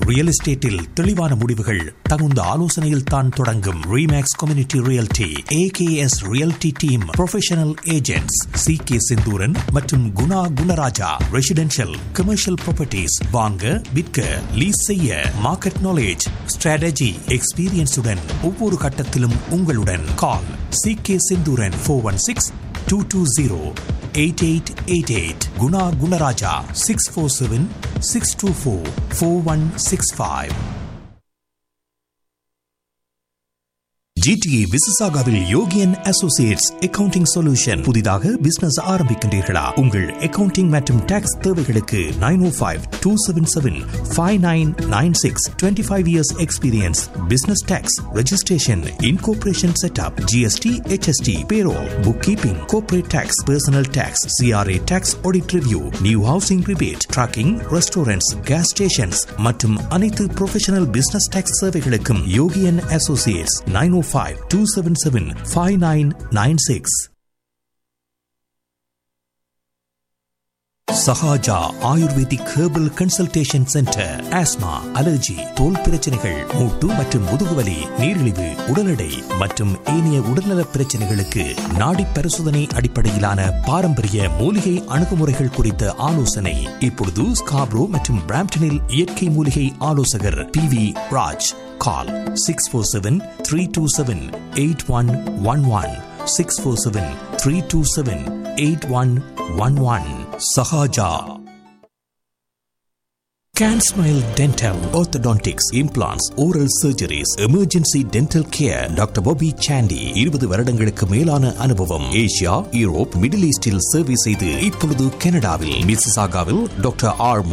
real எஸ்டேட்டில் தெளிவான முடிவுகள் தகுந்த ஆலோசனையில் தான் தொடங்கும் Remax community realty AKS realty team professional agents C K Senthooran மற்றும் Guna Gunaraja residential commercial properties வாங்க விற்க லீஸ் செய்ய மார்க்கெட் நாலேஜ் ஸ்ட்ராட்டஜி எக்ஸ்பீரியன்ஸுடன் ஒவ்வொரு கட்டத்திலும் உங்களுடன் call C K Senthooran four one six two two zero eight eight eight eight Guna Gunaraja six four seven six two four four one six five GTA விசிசாகாவில் Yogian associates accounting solution புதிதாக business ஆரம்பிக்கின்றீர்களா உங்கள் accounting மற்றும் tax தேவைகளுக்கு nine O five two seven seven five nine nine six twenty five years experience business tax registration incorporation setup GST HST payroll bookkeeping corporate tax personal tax CRA tax audit review new housing rebate tracking restaurants gas stations மற்றும் அனைத்து professional business tax சேவைகளுக்கும் Yogian associates nine O five two seven seven five nine nine six Sahaja Ayurvedic herbal consultation centre asthma allergy தோல் பிரச்சனைகள் மூட்டு மற்றும் முதுகுவலி நீரிழிவு உடல் எடை மற்றும் ஏனைய உடல்நலப் பிரச்சனைகளுக்கு நாடி பரிசோதனை அடிப்படையிலான பாரம்பரிய மூலிகை அணுகுமுறைகள் குறித்த ஆலோசனை இப்பொழுது ஸ்காப்ரோ மற்றும் பிராம்டனில் இயற்கை மூலிகை ஆலோசகர் P V Raj call six four seven three two seven eight one one one six four seven three two seven eight one one one Sahaja Can Smile Dental, Orthodontics, Implants, Oral Surgeries, Emergency Dental Care, doctor Bobby Sandy இருபது வருடங்களுக்கு மேலான அனுபவம் Asia Europe middle ஈஸ்டில் சேவை செய்து இப்பொழுது கனடாவில் மிசிசாகாவில் doctor R